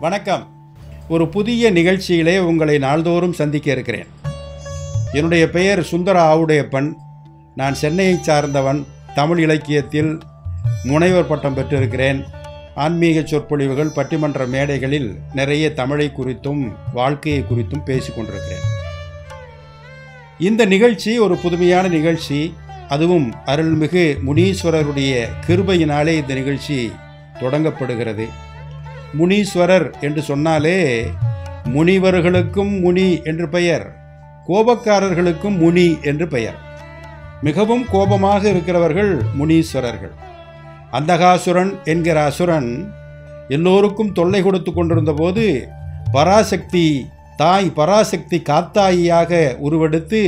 வணக்கம் ஒரு புதிய நிகழ்ச்சியிலே உங்களை நாள்தோறும் சந்திக்க இருக்கிறேன் என்னுடைய பெயர் சுந்தர ஆவுடையப்பன் நான் சென்னையைச் சார்ந்தவன் தமிழ் இலக்கியத்தில் முனைவர் பட்டம் பெற்றிருக்கிறேன் ஆன்மீக சொற்பொழிவுகள் பட்டிமன்ற மேடைகளில் நிறைய தமிழை குறித்தும் வாழ்க்கையை குறித்தும் பேசிக் கொண்டிருக்கிறேன் இந்த நிகழ்ச்சி ஒரு புதுமையான நிகழ்ச்சி அதுவும் அருள்மிகு முனீஸ்வரருடைய கிருபையினாலே இந்த நிகழ்ச்சி தொடங்கப்படுகிறது முனீஸ்வரர் என்று சொன்னாலே முனிவர்களுக்கும் முனி என்று பெயர் கோபக்காரர்களுக்கும் முனி என்று பெயர் மிகவும் கோபமாக இருக்கிறவர்கள் முனீஸ்வரர்கள் அந்தகாசுரன் என்கிற அசுரன் எல்லோருக்கும் தொல்லை கொடுத்து கொண்டிருந்த போது பராசக்தி தாய் பராசக்தி காத்தாயியாக உருவெடுத்து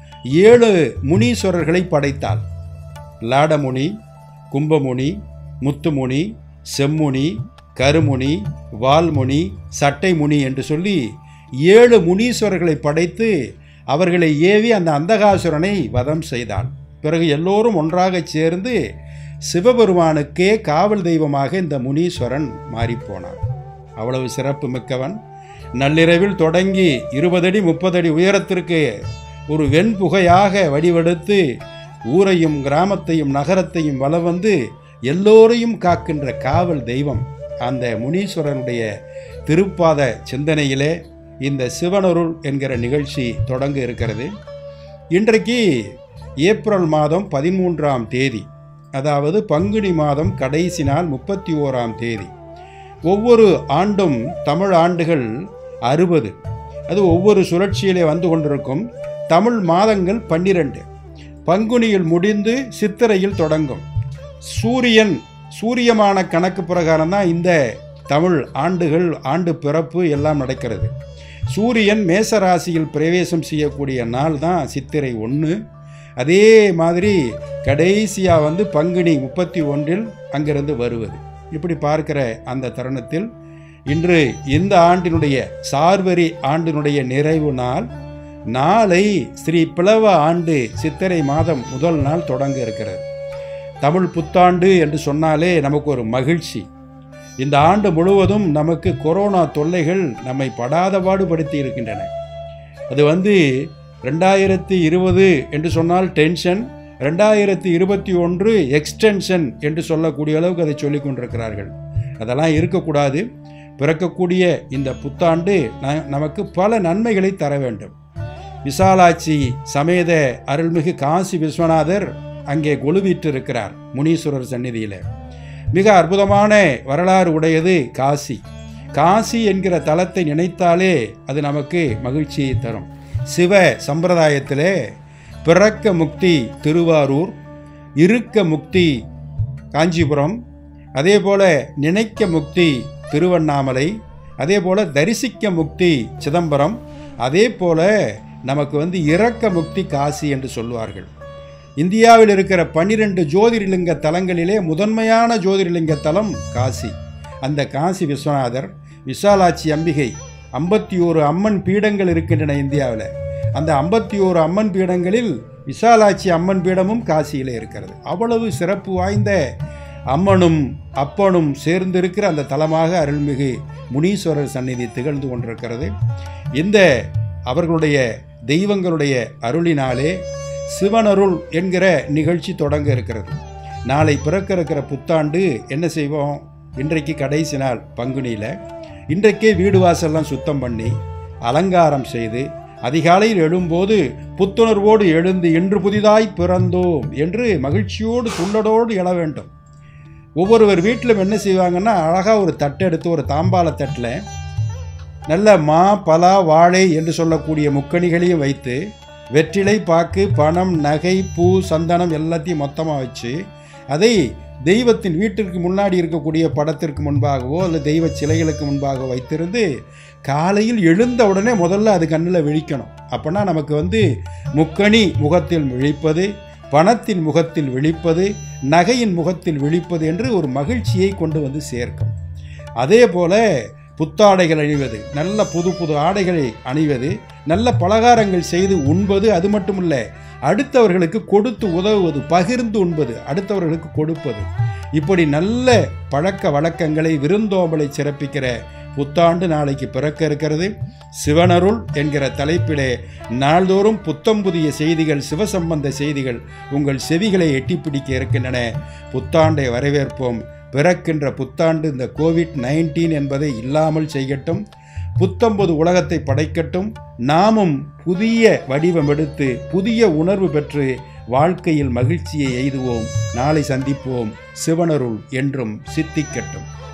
ஏழு முனீஸ்வரர்களை படைத்தாள் லாடமுனி கும்பமுனி முத்துமுனி செம்முனி கருமுனி வால்முனி சட்டைமுனி என்று சொல்லி ஏழு முனீஸ்வரர்களை படைத்து அவர்களை ஏவி அந்த அந்தகாசுரனை வதம் செய்தாள் பிறகு எல்லோரும் ஒன்றாகச் சேர்ந்து சிவபெருமானுக்கே காவல் தெய்வமாக இந்த முனீஸ்வரன் மாறிப்போனான் அவ்வளவு சிறப்பு மிக்கவன் நள்ளிரவில் தொடங்கி இருபதடி முப்பதடி உயரத்திற்கு ஒரு வெண்புகையாக வடிவெடுத்து ஊரையும் கிராமத்தையும் நகரத்தையும் வலம் வந்து எல்லோரையும் காக்கின்ற காவல் தெய்வம் அந்த முனீஸ்வரனுடைய திருப்பாத சிந்தனையிலே இந்த சிவனருள் என்கிற நிகழ்ச்சி தொடங்க இருக்கிறது இன்றைக்கு ஏப்ரல் மாதம் பதிமூன்றாம் தேதி அதாவது பங்குனி மாதம் கடைசி நாள் முப்பத்தி ஓராம் தேதி ஒவ்வொரு ஆண்டும் தமிழ் ஆண்டுகள் அறுபது அது ஒவ்வொரு சுழற்சியிலே வந்து கொண்டிருக்கும் தமிழ் மாதங்கள் பன்னிரண்டு பங்குனியில் முடிந்து சித்திரையில் தொடங்கும் சூரியன் சூரியமான கணக்கு பிரகாரம் தான் இந்த தமிழ் ஆண்டுகள் ஆண்டு பிறப்பு எல்லாம் நடக்கிறது சூரியன் மேசராசியில் பிரவேசம் செய்யக்கூடிய நாள் தான் சித்திரை ஒன்று அதே மாதிரி கடைசியாக வந்து பங்குனி முப்பத்தி ஒன்றில் அங்கிருந்து வருவது இப்படி பார்க்கிற அந்த தருணத்தில் இன்று இந்த ஆண்டினுடைய சார்வரி ஆண்டினுடைய நிறைவு நாள் நாளை ஸ்ரீ பிளவ ஆண்டு சித்திரை மாதம் முதல் நாள் தொடங்க இருக்கிறது தமிழ் புத்தாண்டு என்று சொன்னாலே நமக்கு ஒரு மகிழ்ச்சி இந்த ஆண்டு முழுவதும் நமக்கு கொரோனா தொல்லைகள் நம்மை படாத பாடுபடுத்தி இருக்கின்றன அது வந்து ரெண்டாயிரத்தி இருபது என்று சொன்னால் டென்ஷன் ரெண்டாயிரத்தி இருபத்தி ஒன்று எக்ஸ்டென்ஷன் என்று சொல்லக்கூடிய அளவுக்கு அதை சொல்லிக் கொண்டிருக்கிறார்கள் அதெல்லாம் இருக்கக்கூடாது பிறக்கக்கூடிய இந்த புத்தாண்டு ந- நமக்கு பல நன்மைகளை தர வேண்டும் விசாலாட்சி சமேத அருள்மிகு காசி விஸ்வநாதர் அங்கே கொலுவிட்டு இருக்கிறார் முனீஸ்வரர் சந்நிதியில் மிக அற்புதமான வரலாறு உடையது காசி காசி என்கிற தலத்தை நினைத்தாலே அது நமக்கு மகிழ்ச்சியை தரும் சிவ சம்பிரதாயத்திலே பிறக்க முக்தி திருவாரூர் இருக்க முக்தி காஞ்சிபுரம் அதே போல நினைக்க முக்தி திருவண்ணாமலை அதே போல தரிசிக்க முக்தி சிதம்பரம் அதே போல நமக்கு வந்து இறக்க முக்தி காசி என்று சொல்லுவார்கள் இந்தியாவில் இருக்கிற பன்னிரண்டு ஜோதிர்லிங்க தலங்களிலே முதன்மையான ஜோதிர்லிங்க தலம் காசி அந்த காசி விஸ்வநாதர் விசாலாட்சி அம்பிகை ஐம்பத்தி ஓரு அம்மன் பீடங்கள் இருக்கின்றன இந்தியாவில் அந்த ஐம்பத்தி ஓரு அம்மன் பீடங்களில் விசாலாட்சி அம்மன் பீடமும் காசியிலே இருக்கிறது அவ்வளவு சிறப்பு வாய்ந்த அம்மனும் அப்பனும் சேர்ந்திருக்கிற அந்த தலமாக அருள்மிகு முனீஸ்வரர் சந்நிதி திகழ்ந்து கொண்டிருக்கிறது இந்த அவர்களுடைய தெய்வங்களுடைய அருளினாலே சிவனருள் என்கிற நிகழ்ச்சி தொடங்க இருக்கிறது நாளை பிறக்க இருக்கிற புத்தாண்டு என்ன செய்வோம் இன்றைக்கு கடைசி நாள் பங்குனியில் இன்றைக்கே வீடு வாசல்லாம் சுத்தம் பண்ணி அலங்காரம் செய்து அதிகாலையில் எழும்போது புத்துணர்வோடு எழுந்து இன்று புதிதாய் பிறந்தோம் என்று மகிழ்ச்சியோடு துள்ளடோடு எழ வேண்டும் ஒவ்வொருவர் வீட்டிலும் என்ன செய்வாங்கன்னா அழகாக ஒரு தட்டை எடுத்து ஒரு தாம்பால தட்டில் நல்ல மா பலா வாழை என்று சொல்லக்கூடிய முக்கணிகளையும் வைத்து வெற்றிலை பாக்கு பணம் நகை பூ சந்தனம் எல்லாத்தையும் மொத்தமாக வச்சு அதை தெய்வத்தின் வீட்டிற்கு முன்னாடி இருக்கக்கூடிய படத்திற்கு முன்பாகவோ அல்லது தெய்வ சிலைகளுக்கு முன்பாக வைத்திருந்து காலையில் எழுந்த உடனே முதல்ல அது கண்ணில் விழிக்கணும் அப்போனா நமக்கு வந்து முக்கணி முகத்தில் விழிப்பது பணத்தின் முகத்தில் விழிப்பது நகையின் முகத்தில் விழிப்பது என்று ஒரு மகிழ்ச்சியை கொண்டு வந்து சேர்க்கும் அதே போல புத்தாடைகள் அணிவது நல்ல புது புது ஆடைகளை அணிவது நல்ல பலகாரங்கள் செய்து உண்பது அது மட்டுமல்ல அடுத்தவர்களுக்கு கொடுத்து உதவுவது பகிர்ந்து உண்பது அடுத்தவர்களுக்கு கொடுப்பது இப்படி நல்ல பழக்க வழக்கங்களை விருந்தோம்பலை சிறப்பிக்கிற புத்தாண்டு நாளைக்கு பிறக்க இருக்கிறது சிவனருள் என்கிற தலைப்பிலே நாள்தோறும் புத்தம் புதிய செய்திகள் சிவசம்பந்த செய்திகள் உங்கள் செவிகளை எட்டிப்பிடிக்க இருக்கின்றன புத்தாண்டை வரவேற்போம் பிறக்கின்ற புத்தாண்டு இந்த கோவிட் நைன்டீன் என்பதை இல்லாமல் செய்யட்டும் புத்தம்பது உலகத்தை படைக்கட்டும் நாமும் புதிய வடிவம் எடுத்து புதிய உணர்வு பெற்று வாழ்க்கையில் மகிழ்ச்சியை எய்துவோம் நாளை சந்திப்போம் சிவனருள் என்றும் சித்திக்கட்டும்